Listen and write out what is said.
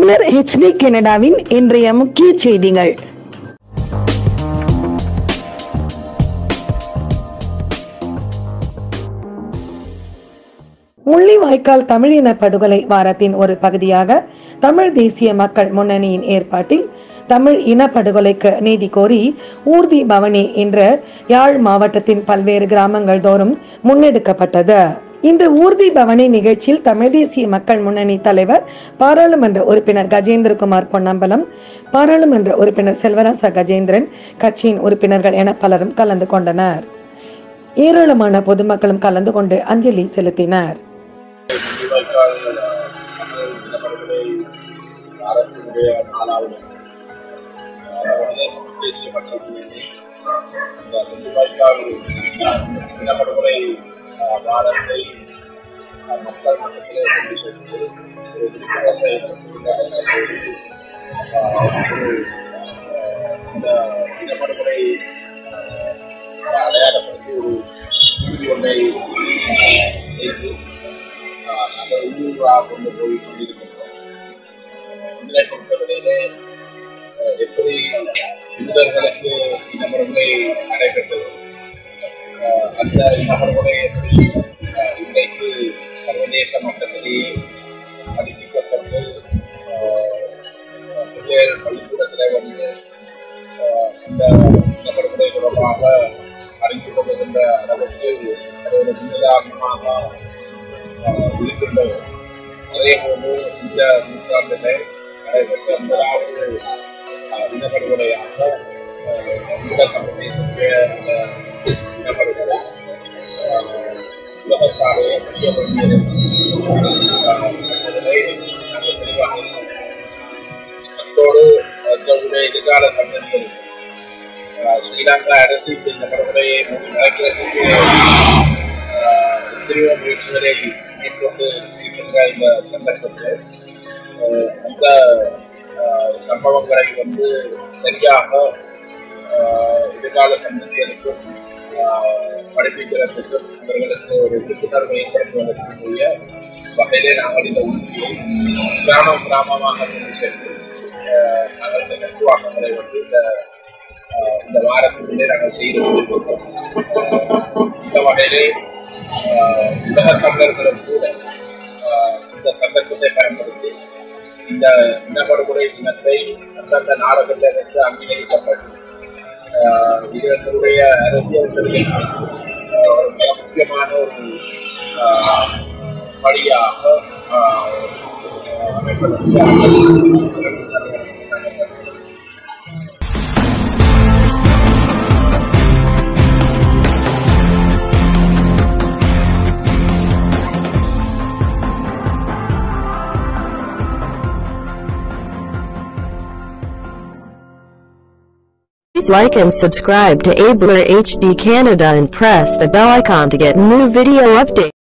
மலர் HD கனடாவின் இன்றைய முக்கிய செய்திகள் முள்ளிவாய்க்கால் தமிழின படுகொலை வாரத்தின் ஒரு பகுதியாக தமிழ் தேசிய மக்கள் முன்னணியின் ஏற்பாட்டில் தமிழ் இனப்படுகொலைக்கு நீதி கோரி ஊர்தி பவனி என்ற யாழ் மாவட்டத்தின் பல்வேறு கிராமங்கள் தோறும் முன்னெடுக்கப்பட்டது இந்த ஊர்தி பவனி நிகழ்ச்சியில் தமிழ் தேசிய மக்கள் முன்னணி தலைவர் பாராளுமன்ற உறுப்பினர் கஜேந்திரகுமார் பொன்னம்பலம் பாராளுமன்ற உறுப்பினர் செல்வராச கஜேந்திரன் கட்சியின் உறுப்பினர்கள் என பலரும் கலந்து கொண்டனர் ஏராளமான பொதுமக்களும் கலந்து கொண்டு அஞ்சலி செலுத்தினர் முள்ளிவாய்க்கால் தமிழ் இனப்படுகொலை வாரத்தினுடைய நாளாவது அதாவது தமிழ் தேசிய மக்கள் முன்னணி இந்த முள்ளிவாய்க்கால் இனப்படுகொலை அஹ், வாரத்தை அஹ், மக்கள் மட்டத்திலே கொண்டு சென்று ஒரு விழிப்புணர்வை ஏற்படுத்துவதற்காக அஹ், ஒரு அஹ், இந்த இனப்படுகொலை அஹ், அடையாளப்படுத்தி ஒரு உறுதி ஒன்றை அஹ், செய்து ஆஹ் அந்த உள்ளூராக கொண்டு போய் கொண்டிருக்கின்றோம் இதனை பொறுத்தவரையிலே அஹ், எப்படி யூதர்களுக்கு இனமுறை நடைபெற்றது ஆஹ் அந்த இனமுறை எப்படி ஆஹ், இன்றைக்கு சர்வதேச மட்டத்திலேயே அடிக்கப்பட்டு பிள்ளைகள் பள்ளிக்கூடத்தில் வந்து ஆஹ், அந்த இனமுறை தொடர்பாக அறிந்து கொள்ளுகின்ற அளவுக்கு அது ஒரு முன்னுதாரணமாக ஆஹ் இருக்கின்றது அதே போன்று இந்த நூற்றாண்டிலே நடைபெற்ற முதலாவது ஆஹ், இனப்படுகொலையாக ஆஹ், இந்த தமிழ் தேசத்திய அந்த இனப்படுகொலை ஆஹ், உலகத்தாலே புரிய வேண்டியது ஆஹ், என்பதிலே நாங்கள் தெளிவாக இருக்கிறோம் அத்தோடு எங்களுடைய எதிர்கால சந்ததிகளுக்கு ஆஹ், ஸ்ரீலங்கா அரசு இந்த இனப்படுகொலையை மூடி மறைக்கிறதுக்கு ஆஹ், எத்தனையோ முயற்சிகளை மேற்கொண்டு இருக்கின்ற இந்த சந்தர்ப்பத்தில் ஆஹ், அந்த ஆஹ், சம்பவங்களை வந்து சரியாக ஆஹ், எதிர்கால சந்ததிகளுக்கும் ஆஹ், படிப்பிக்கிறதுக்கும் அவர்களுக்கு ஒரு விழிப்புணர்வை ஏற்படுத்துவதற்குரிய வகையிலே நாங்கள் இந்த உறுதியை கிராமம் கிராமமாக கொண்டு சென்று ஆஹ், நாங்கள் இந்த கட்டுவாக்கங்களை வந்து இந்த ஆஹ், இந்த வாரத்திலே நாங்கள் செய்து கொண்டிருக்கிறோம் ஆஹ், இந்த வகையிலே ஆஹ், உலக தமிழர்களும் கூட ஆஹ், இந்த சந்தர்ப்பத்தை பயன்படுத்தி இந்த இனப்படுகொலை தினத்தை அந்தந்த நாடுகளில் வந்து அங்கீகரிக்கப்பட்டு ஆஹ், இது எங்களுடைய அரசியல் கொள்கைக்கு, ஆஹ், ஒரு மிக முக்கியமான ஒரு ஆஹ், படியாக ஆஹ், அமைப்பதற்கு நாங்கள் Please like and subscribe to Abler HD Canada and press the bell icon to get new video updates.